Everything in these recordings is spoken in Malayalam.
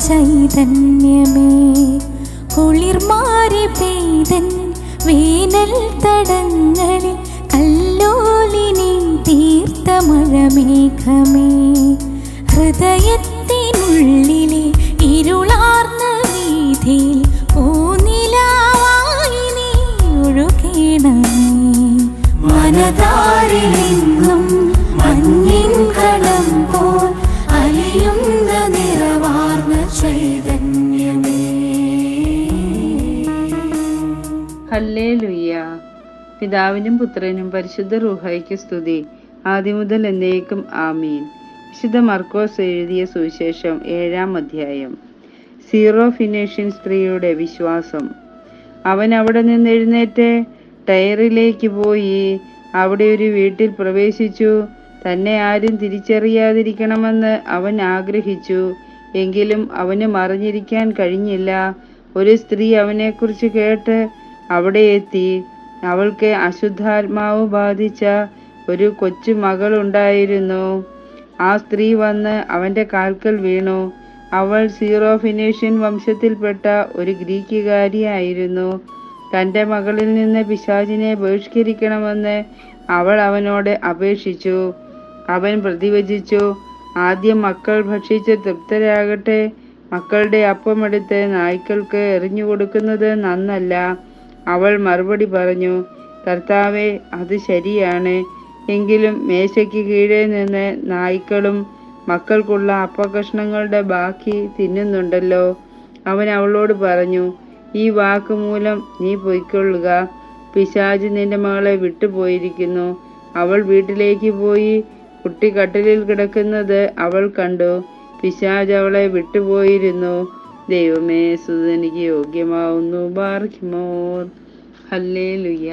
ചൈതന്യമേ കുളിർമാരി പെയ്തൻ വേനൽ തടങ്ങളിൽ കല്ലോലിനി തീർത്ത മഴമേഘമേ ഹൃദയത്തിനുള്ളിലെ ഇരുളാർന്ന വീതിയിൽ പൂനിലാവായി നീ ഒഴുകണമേ മനതാരിലെങ്ങും മഞ്ഞിൻ കളം പോൽ അലിയുന്ന നിറവാർന്ന ചൈതന്യമേ ഹല്ലേ ലുയ്യ പിതാവിനും പുത്രനും പരിശുദ്ധ റുഹായിക്ക് സ്തുതി ആദ്യം മുതൽ എന്നേക്കും ആമീൻ വിശുദ്ധ മർക്കോസ് എഴുതിയ സുവിശേഷം ഏഴാം അധ്യായം സീറോ ഫിനേഷ്യൻ സ്ത്രീയുടെ വിശ്വാസം അവൻ അവിടെ നിന്ന് എഴുന്നേറ്റ് ടയറിലേക്ക് പോയി അവിടെ ഒരു വീട്ടിൽ പ്രവേശിച്ചു തന്നെ ആരും തിരിച്ചറിയാതിരിക്കണമെന്ന് അവൻ ആഗ്രഹിച്ചു എങ്കിലും അവന് മറിഞ്ഞിരിക്കാൻ കഴിഞ്ഞില്ല ഒരു സ്ത്രീ അവനെക്കുറിച്ച് കേട്ട് അവിടെ എത്തി അവൾക്ക് അശുദ്ധാത്മാവ് ബാധിച്ച ഒരു കൊച്ചു മകളുണ്ടായിരുന്നു ആ സ്ത്രീ വന്ന് അവന്റെ കാൽക്കൽ വീണു അവൾ സീറോ ഫിനേഷ്യൻ വംശത്തിൽപ്പെട്ട ഒരു ഗ്രീക്കുകാരിയായിരുന്നു തന്റെ മകളിൽ നിന്ന് പിശാചിനെ ബഹിഷ്കരിക്കണമെന്ന് അവൾ അവനോട് അപേക്ഷിച്ചു അവൻ പ്രതിവചിച്ചു ആദ്യം മക്കൾ ഭക്ഷിച്ച് തൃപ്തരാകട്ടെ മക്കളുടെ അപ്പമെടുത്ത് നായ്ക്കൾക്ക് എറിഞ്ഞു കൊടുക്കുന്നത് നന്നല്ല അവൾ മറുപടി പറഞ്ഞു കർത്താവെ അത് ശരിയാണ് എങ്കിലും മേശയ്ക്ക് കീഴെ നിന്ന് നായ്ക്കളും മക്കൾക്കുള്ള അപ്പകഷ്ണങ്ങളുടെ ബാക്കി തിന്നുന്നുണ്ടല്ലോ അവൻ അവളോട് പറഞ്ഞു ഈ വാക്ക് മൂലം നീ പൊയ്ക്കൊള്ളുക പിശാച് നിന്റെ മകളെ വിട്ടുപോയിരിക്കുന്നു അവൾ വീട്ടിലേക്ക് പോയി കുട്ടി കട്ടിലിൽ കിടക്കുന്നത് അവൾ കണ്ടു പിശാജ് അവളെ വിട്ടുപോയിരുന്നു ദൈവമേ സുതനിക്ക് യോഗ്യമാവുന്നു ബാർഖിമോർ ഹല്ലേ ലുയ്യ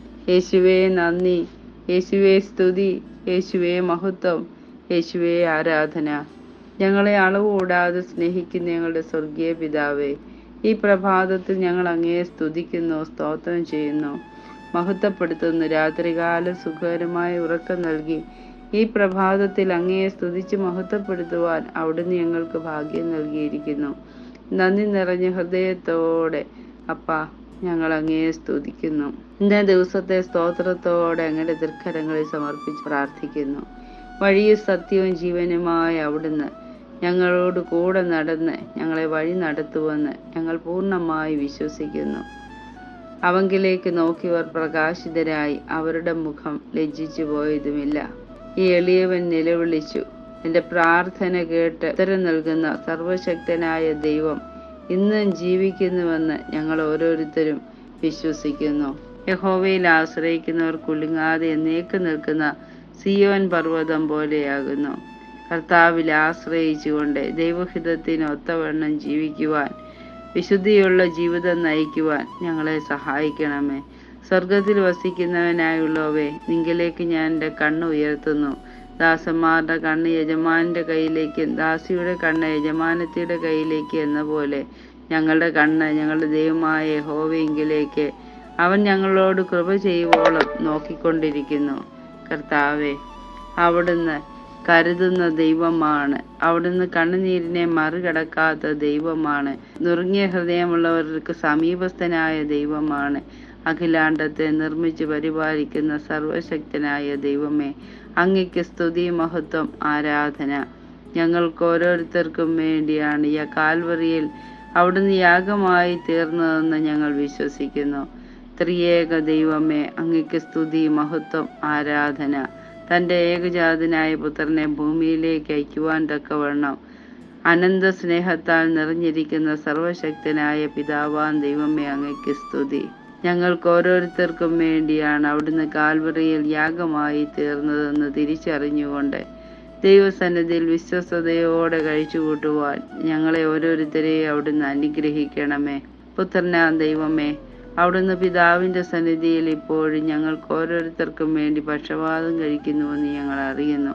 യേശുവേ നന്ദി യേശുവേ സ്തുതി യേശുവേ മഹത്വം യേശുവേ ആരാധന ഞങ്ങളെ അളവ് കൂടാതെ സ്നേഹിക്കുന്ന ഞങ്ങളുടെ സ്വർഗീയ പിതാവേ ഈ പ്രഭാതത്തിൽ ഞങ്ങൾ അങ്ങയെ സ്തുതിക്കുന്നു സ്തോത്രം ചെയ്യുന്നു മഹത്വപ്പെടുത്തുന്നു രാത്രികാല സുഖകരമായ ഉറക്കം നൽകി ഈ പ്രഭാതത്തിൽ അങ്ങയെ സ്തുതിച്ച് മഹത്വപ്പെടുത്തുവാൻ അവിടുന്ന് ഞങ്ങൾക്ക് ഭാഗ്യം നൽകിയിരിക്കുന്നു നന്ദി നിറഞ്ഞ ഹൃദയത്തോടെ അപ്പ ഞങ്ങൾ അങ്ങയെ സ്തുതിക്കുന്നു ഇന്നേ ദിവസത്തെ സ്തോത്രത്തോടെ അങ്ങയുടെ ദീർഘരങ്ങളിൽ സമർപ്പിച്ച് പ്രാർത്ഥിക്കുന്നു വഴിയും സത്യവും ജീവനുമായ അവിടുന്ന് ഞങ്ങളോട് കൂടെ നടന്ന് ഞങ്ങളെ വഴി നടത്തുമെന്ന് ഞങ്ങൾ പൂർണ്ണമായി വിശ്വസിക്കുന്നു അവങ്കിലേക്ക് നോക്കിയവർ പ്രകാശിതരായി അവരുടെ മുഖം ലജ്ജിച്ചു പോയതുമില്ല ഈ എളിയവൻ നിലവിളിച്ചു എന്റെ പ്രാർത്ഥന കേട്ട് ഉത്തരം നൽകുന്ന സർവശക്തനായ ദൈവം ഇന്നും ജീവിക്കുന്നുവെന്ന് ഞങ്ങൾ ഓരോരുത്തരും വിശ്വസിക്കുന്നു യഹോവയിൽ ആശ്രയിക്കുന്നവർ കുലുങ്ങാതെ എന്നേക്ക് നിൽക്കുന്ന സിയോൻ പർവ്വതം പോലെയാകുന്നു കർത്താവിൽ ആശ്രയിച്ചുകൊണ്ട് ദൈവഹിതത്തിന് ഒത്തവണ്ണം ജീവിക്കുവാൻ വിശുദ്ധിയുള്ള ജീവിതം നയിക്കുവാൻ ഞങ്ങളെ സഹായിക്കണമേ സ്വർഗത്തിൽ വസിക്കുന്നവനായുള്ളവേ നിങ്കിലേക്ക് ഞാൻ എൻ്റെ കണ്ണ് ഉയർത്തുന്നു ദാസന്മാരുടെ കണ്ണ് യജമാനന്റെ കയ്യിലേക്കും ദാസിയുടെ കണ്ണ് യജമാനത്തിയുടെ കയ്യിലേക്ക് എന്ന പോലെ ഞങ്ങളുടെ കണ്ണ് ഞങ്ങളുടെ ദൈവമായ യഹോവയെങ്കിലേക്ക് അവൻ ഞങ്ങളോട് കൃപ ചെയ്യുവോളം നോക്കിക്കൊണ്ടിരിക്കുന്നു കർത്താവെ അവിടുന്ന് കരുതുന്ന ദൈവമാണ് അവിടുന്ന് കണ്ണുനീരിനെ മറികടക്കാത്ത ദൈവമാണ് നുറുങ്ങിയ ഹൃദയമുള്ളവർക്ക് സമീപസ്ഥനായ ദൈവമാണ് അഖിലാണ്ടത്തെ നിർമ്മിച്ച് പരിപാലിക്കുന്ന സർവശക്തനായ ദൈവമേ അങ്ങയ്ക്ക് സ്തുതി മഹത്വം ആരാധന ഞങ്ങൾക്ക് ഓരോരുത്തർക്കും വേണ്ടിയാണ് ഈ കാൽവറിയിൽ അവിടുന്ന് യാഗമായി തീർന്നതെന്ന് ഞങ്ങൾ വിശ്വസിക്കുന്നു ത്രിയേക ദൈവമേ അങ്ങയ്ക്ക് സ്തുതി മഹത്വം ആരാധന തൻ്റെ ഏകജാതനായ പുത്രനെ ഭൂമിയിലേക്ക് അയക്കുവാൻ തക്കവണ്ണം അനന്ത സ്നേഹത്താൽ നിറഞ്ഞിരിക്കുന്ന സർവശക്തനായ പിതാവാൻ ദൈവമേ അങ്ങയ്ക്ക് സ്തുതി ഞങ്ങൾക്ക് ഓരോരുത്തർക്കും വേണ്ടിയാണ് അവിടുന്ന് കാൽവറിയിൽ യാഗമായി തീർന്നതെന്ന് തിരിച്ചറിഞ്ഞുകൊണ്ട് ദൈവസന്നിധിയിൽ വിശ്വസ്തയോടെ കഴിച്ചുകൂട്ടുവാൻ ഞങ്ങളെ ഓരോരുത്തരെയും അവിടുന്ന് അനുഗ്രഹിക്കണമേ പുത്രനാം ദൈവമേ അവിടുന്ന് പിതാവിന്റെ സന്നിധിയിൽ ഇപ്പോഴും ഞങ്ങൾക്ക് ഓരോരുത്തർക്കും വേണ്ടി പക്ഷപാതം കഴിക്കുന്നുവെന്ന് ഞങ്ങൾ അറിയുന്നു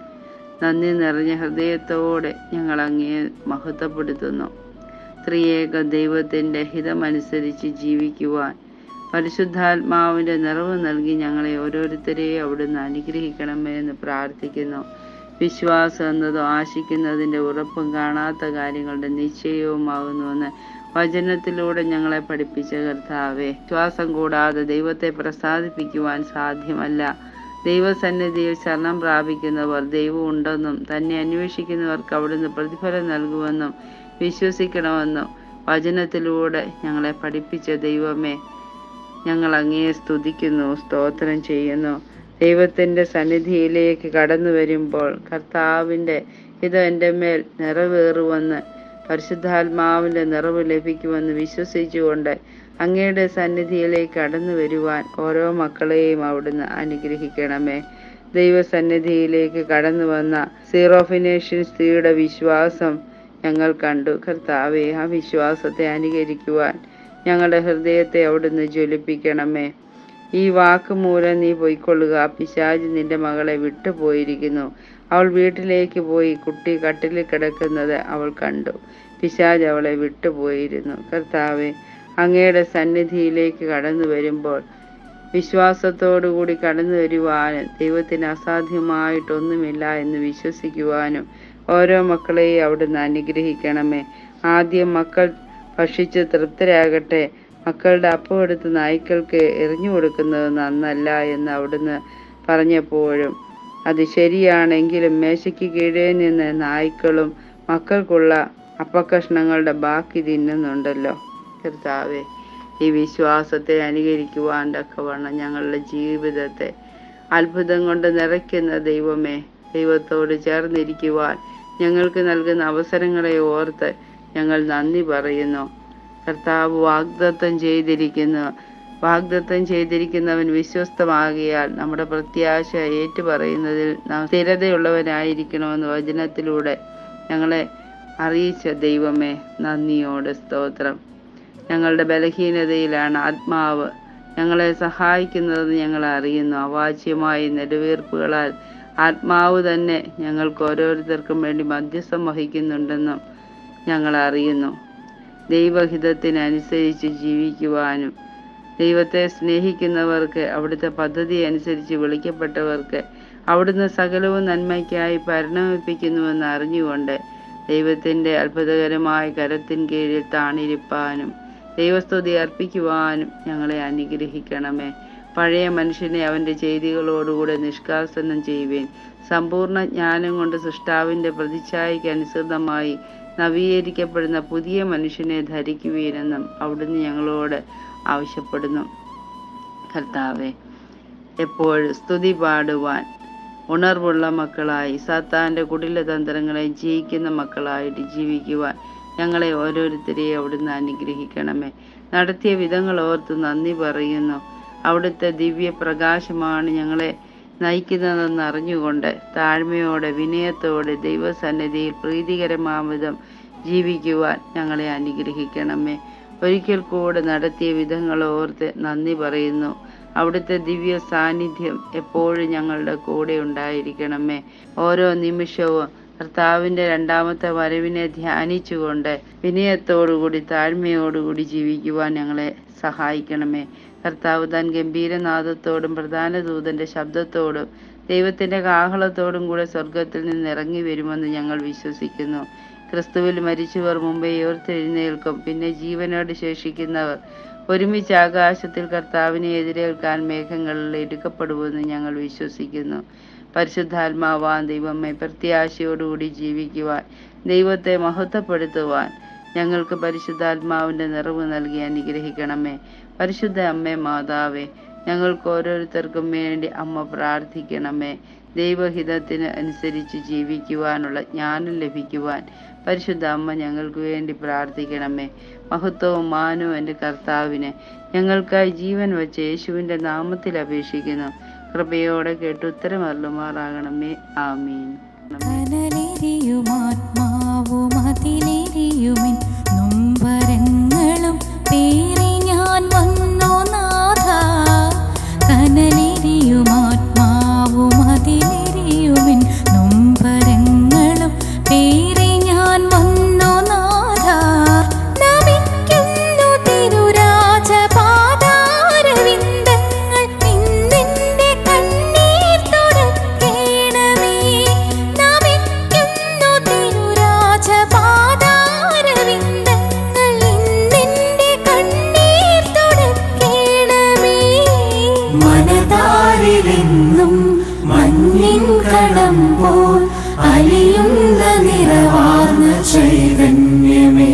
നന്ദി നിറഞ്ഞ ഹൃദയത്തോടെ ഞങ്ങൾ അങ്ങയെ മഹത്വപ്പെടുത്തുന്നു ത്രിയേക ദൈവത്തിന്റെ ഹിതമനുസരിച്ച് ജീവിക്കുവാൻ പരിശുദ്ധാത്മാവിന്റെ നിറവ് നൽകി ഞങ്ങളെ ഓരോരുത്തരെയും അവിടുന്ന് അനുഗ്രഹിക്കണമേ എന്ന് പ്രാർത്ഥിക്കുന്നു വിശ്വാസം എന്നതോ ആശിക്കുന്നതിൻ്റെ ഉറപ്പും കാണാത്ത കാര്യങ്ങളുടെ നിശ്ചയവുമാകുന്നുവെന്ന് വചനത്തിലൂടെ ഞങ്ങളെ പഠിപ്പിച്ച കർത്താവെ വിശ്വാസം കൂടാതെ ദൈവത്തെ പ്രസാദിപ്പിക്കുവാൻ സാധ്യമല്ല ദൈവസന്നിധിയിൽ ശരണം പ്രാപിക്കുന്നവർ ദൈവം ഉണ്ടെന്നും തന്നെ അന്വേഷിക്കുന്നവർക്ക് അവിടുന്ന് പ്രതിഫലം നൽകുമെന്നും വിശ്വസിക്കണമെന്നും വചനത്തിലൂടെ ഞങ്ങളെ പഠിപ്പിച്ച ദൈവമേ ഞങ്ങൾ അങ്ങയെ സ്തുതിക്കുന്നു സ്തോത്രം ചെയ്യുന്നു ദൈവത്തിൻ്റെ സന്നിധിയിലേക്ക് കടന്നു വരുമ്പോൾ കർത്താവിൻ്റെ ഇത് എൻ്റെ മേൽ നിറവേറുമെന്ന് പരിശുദ്ധാത്മാവിൻ്റെ നിറവ് ലഭിക്കുമെന്ന് വിശ്വസിച്ചുകൊണ്ട് അങ്ങയുടെ സന്നിധിയിലേക്ക് കടന്നു വരുവാൻ ഓരോ മക്കളെയും അവിടുന്ന് അനുഗ്രഹിക്കണമേ ദൈവസന്നിധിയിലേക്ക് കടന്നു വന്ന സീറോഫിനേഷ്യൻ സ്ത്രീയുടെ വിശ്വാസം ഞങ്ങൾ കണ്ടു കർത്താവെ ആ വിശ്വാസത്തെ അനുകരിക്കുവാൻ ഞങ്ങളുടെ ഹൃദയത്തെ അവിടുന്ന് ജ്വലിപ്പിക്കണമേ ഈ വാക്ക് മൂലം നീ പൊയ്ക്കൊള്ളുക പിശാജ് നിന്റെ മകളെ വിട്ടുപോയിരിക്കുന്നു അവൾ വീട്ടിലേക്ക് പോയി കുട്ടി കട്ടിലിൽ കിടക്കുന്നത് അവൾ കണ്ടു പിശാജ് അവളെ വിട്ടുപോയിരുന്നു കർത്താവെ അങ്ങയുടെ സന്നിധിയിലേക്ക് കടന്നു വരുമ്പോൾ വിശ്വാസത്തോടുകൂടി കടന്നു വരുവാനും ദൈവത്തിന് അസാധ്യമായിട്ടൊന്നുമില്ല എന്ന് വിശ്വസിക്കുവാനും ഓരോ മക്കളെയും അവിടുന്ന് അനുഗ്രഹിക്കണമേ ആദ്യം മക്കൾ ഭക്ഷിച്ച് തൃപ്തരാകട്ടെ മക്കളുടെ അപ്പം എടുത്ത് നായ്ക്കൾക്ക് എറിഞ്ഞു കൊടുക്കുന്നത് നന്നല്ല എന്ന് അവിടുന്ന് പറഞ്ഞപ്പോഴും അത് ശരിയാണെങ്കിലും മേശയ്ക്ക് കീഴേ നിന്ന് നായ്ക്കളും മക്കൾക്കുള്ള അപ്പക്കഷ്ണങ്ങളുടെ ബാക്കി തിന്നുന്നുണ്ടല്ലോ കർത്താവെ ഈ വിശ്വാസത്തെ അനുകരിക്കുവാൻ തക്കവണ്ണം ഞങ്ങളുടെ ജീവിതത്തെ അത്ഭുതം കൊണ്ട് നിറയ്ക്കുന്ന ദൈവമേ ദൈവത്തോട് ചേർന്നിരിക്കുവാൻ ഞങ്ങൾക്ക് നൽകുന്ന അവസരങ്ങളെ ഓർത്ത് ഞങ്ങൾ നന്ദി പറയുന്നു കർത്താവ് വാഗ്ദത്തം ചെയ്തിരിക്കുന്നു വാഗ്ദത്തം ചെയ്തിരിക്കുന്നവൻ വിശ്വസ്തമാകിയാൽ നമ്മുടെ പ്രത്യാശ ഏറ്റുപറയുന്നതിൽ നാം സ്ഥിരതയുള്ളവനായിരിക്കണമെന്ന് വചനത്തിലൂടെ ഞങ്ങളെ അറിയിച്ച ദൈവമേ നന്ദിയോട് സ്തോത്രം ഞങ്ങളുടെ ബലഹീനതയിലാണ് ആത്മാവ് ഞങ്ങളെ സഹായിക്കുന്നതെന്ന് ഞങ്ങൾ അറിയുന്നു അവാച്യമായ നെടുവീർപ്പുകളാൽ ആത്മാവ് തന്നെ ഞങ്ങൾക്ക് ഓരോരുത്തർക്കും വേണ്ടി മധ്യസ്ഥം വഹിക്കുന്നുണ്ടെന്നും ഞങ്ങൾ അറിയുന്നു ദൈവഹിതത്തിനനുസരിച്ച് ജീവിക്കുവാനും ദൈവത്തെ സ്നേഹിക്കുന്നവർക്ക് അവിടുത്തെ പദ്ധതി അനുസരിച്ച് വിളിക്കപ്പെട്ടവർക്ക് അവിടുന്ന് സകലവും നന്മയ്ക്കായി പരിണമിപ്പിക്കുന്നുവെന്ന് അറിഞ്ഞുകൊണ്ട് ദൈവത്തിൻ്റെ അത്ഭുതകരമായ കരത്തിൻ കീഴിൽ താണിരിപ്പാനും ദൈവസ്തുതി അർപ്പിക്കുവാനും ഞങ്ങളെ അനുഗ്രഹിക്കണമേ പഴയ മനുഷ്യനെ അവൻ്റെ ചെയ്തികളോടുകൂടെ നിഷ്കാസനം ചെയ്യുവേൻ സമ്പൂർണ്ണ ജ്ഞാനം കൊണ്ട് സൃഷ്ടാവിൻ്റെ പ്രതിച്ഛായയ്ക്ക് അനുസൃതമായി നവീകരിക്കപ്പെടുന്ന പുതിയ മനുഷ്യനെ ധരിക്കുവീനെന്നും അവിടുന്ന് ഞങ്ങളോട് ആവശ്യപ്പെടുന്നു കർത്താവെ എപ്പോഴും സ്തുതി പാടുവാൻ ഉണർവുള്ള മക്കളായി സാത്താൻ്റെ കുടില തന്ത്രങ്ങളെ ജയിക്കുന്ന മക്കളായിട്ട് ജീവിക്കുവാൻ ഞങ്ങളെ ഓരോരുത്തരെയും അവിടുന്ന് അനുഗ്രഹിക്കണമേ നടത്തിയ വിധങ്ങൾ ഓർത്ത് നന്ദി പറയുന്നു അവിടുത്തെ ദിവ്യ പ്രകാശമാണ് ഞങ്ങളെ നയിക്കുന്നതെന്ന് അറിഞ്ഞുകൊണ്ട് താഴ്മയോടെ വിനയത്തോടെ ദൈവസന്നിധിയിൽ പ്രീതികരമാവിധം ജീവിക്കുവാൻ ഞങ്ങളെ അനുഗ്രഹിക്കണമേ ഒരിക്കൽ കൂടെ നടത്തിയ വിധങ്ങൾ ഓർത്ത് നന്ദി പറയുന്നു അവിടുത്തെ ദിവ്യ സാന്നിധ്യം എപ്പോഴും ഞങ്ങളുടെ കൂടെ ഉണ്ടായിരിക്കണമേ ഓരോ നിമിഷവും കർത്താവിൻ്റെ രണ്ടാമത്തെ വരവിനെ ധ്യാനിച്ചുകൊണ്ട് വിനയത്തോടുകൂടി താഴ്മയോടുകൂടി ജീവിക്കുവാൻ ഞങ്ങളെ സഹായിക്കണമേ കർത്താവ് താൻ ഗംഭീരനാദത്തോടും പ്രധാന ദൂതന്റെ ശബ്ദത്തോടും ദൈവത്തിന്റെ കാഹളത്തോടും കൂടെ സ്വർഗത്തിൽ നിന്ന് ഇറങ്ങി വരുമെന്ന് ഞങ്ങൾ വിശ്വസിക്കുന്നു ക്രിസ്തുവിൽ മരിച്ചവർ മുമ്പേ ഉയർത്തെഴുന്നേൽക്കും പിന്നെ ജീവനോട് ശേഷിക്കുന്നവർ ഒരുമിച്ച് ആകാശത്തിൽ കർത്താവിനെ എതിരേൽക്കാൻ മേഘങ്ങളിൽ എടുക്കപ്പെടുമെന്ന് ഞങ്ങൾ വിശ്വസിക്കുന്നു പരിശുദ്ധാത്മാവാൻ ദൈവമേ പ്രത്യാശയോടുകൂടി ജീവിക്കുവാൻ ദൈവത്തെ മഹത്വപ്പെടുത്തുവാൻ ഞങ്ങൾക്ക് പരിശുദ്ധാത്മാവിൻ്റെ നിറവ് നൽകി അനുഗ്രഹിക്കണമേ പരിശുദ്ധ അമ്മേ മാതാവേ ഞങ്ങൾക്ക് ഓരോരുത്തർക്കും വേണ്ടി അമ്മ പ്രാർത്ഥിക്കണമേ ദൈവഹിതത്തിന് അനുസരിച്ച് ജീവിക്കുവാനുള്ള ജ്ഞാനം ലഭിക്കുവാൻ പരിശുദ്ധ അമ്മ ഞങ്ങൾക്ക് വേണ്ടി പ്രാർത്ഥിക്കണമേ മഹത്വവും മാനവും എൻ്റെ കർത്താവിനെ ഞങ്ങൾക്കായി ജീവൻ വെച്ച യേശുവിൻ്റെ നാമത്തിൽ അപേക്ഷിക്കുന്നു കൃപയോടെ കേട്ട് ഉത്തരമരുളുമാറാകണമേ ആമീൻ കനലെരിയുമാത്മാവും അതിലെരിയുമിൻ നൊമ്പരങ്ങളും പേറി ഞാൻ വന്നു നാഥ കനലെരിയുമാത്മാവും അതിലെരിയുമിൻ നൊമ്പരങ്ങളും പേറി ഞാൻ വന്നു നാഥ നമിക്കുന്നു തിരുരാജപാദാരവിന്ദങ്ങൾ നിന്നെന്റെ കണ്ണീർ തുടക്കേണമേ മനതാരിലെന്നും മഞ്ഞിൻ കടം പോൽ അലിയുന്ന നിറവാർന്ന ചൈതന്യമേ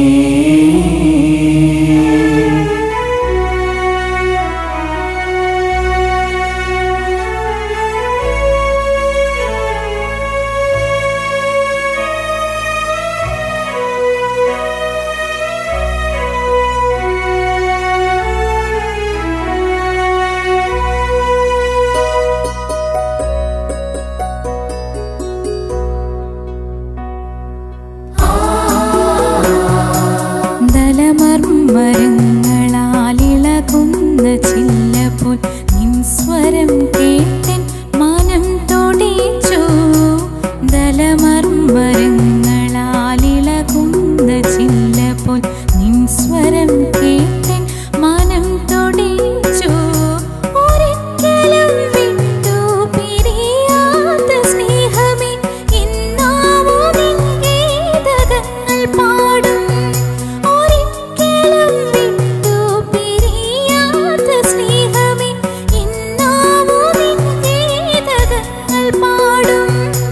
ദലമർമരങ്ങളാലിളകുന്ന ചില്ലപ്പോൾ നിൻ സ്വരം കേട്ടൻ മനം തൊടിച്ചു ദലമർമരങ്ങളാലിളകുന്ന ചില്ലപ്പോൾ നിൻ സ്വരം കേട്ടൻ മനം തൊടിച്ചു ഒരിക്കലും വിട്ടു പിരിയാത്ത സ്നേഹമേ ഇന്നാവോ നിൻ ഗീതകങ്ങൾ പാടും ഒരിക്കലും വിട്ടു പിരിയാത്ത സ്നേഹമേ ഇന്നാവോ നിൻ ഗീതകങ്ങൾ പാടും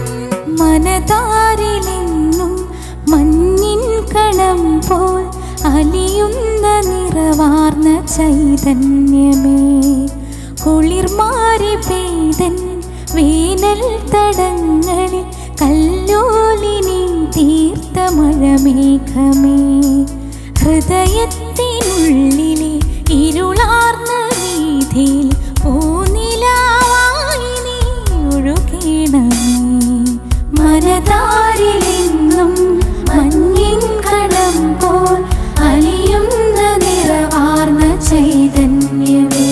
മനതാരിലെന്നും മഞ്ഞിൻ കണം പോൽ അലിയുന്ന നിറവാർന്ന ചൈതന്യമേ കുളിർമാരി പെയ്തൻ വേനൽ തടങ്ങളിൽ കല്ലോലിനി തീർത്ത മഴമേഘമേ ഹൃദയത്തിനുള്ളിലെ ഇരുളാർന്ന വീതിയിൽ പൂനിലാവായി നീ ഒഴുകണമേ മനതാരിലെന്നും മഞ്ഞിൻ കടം പോൽ അലിയുന്ന നിറവാർന്ന ചൈതന്യമേ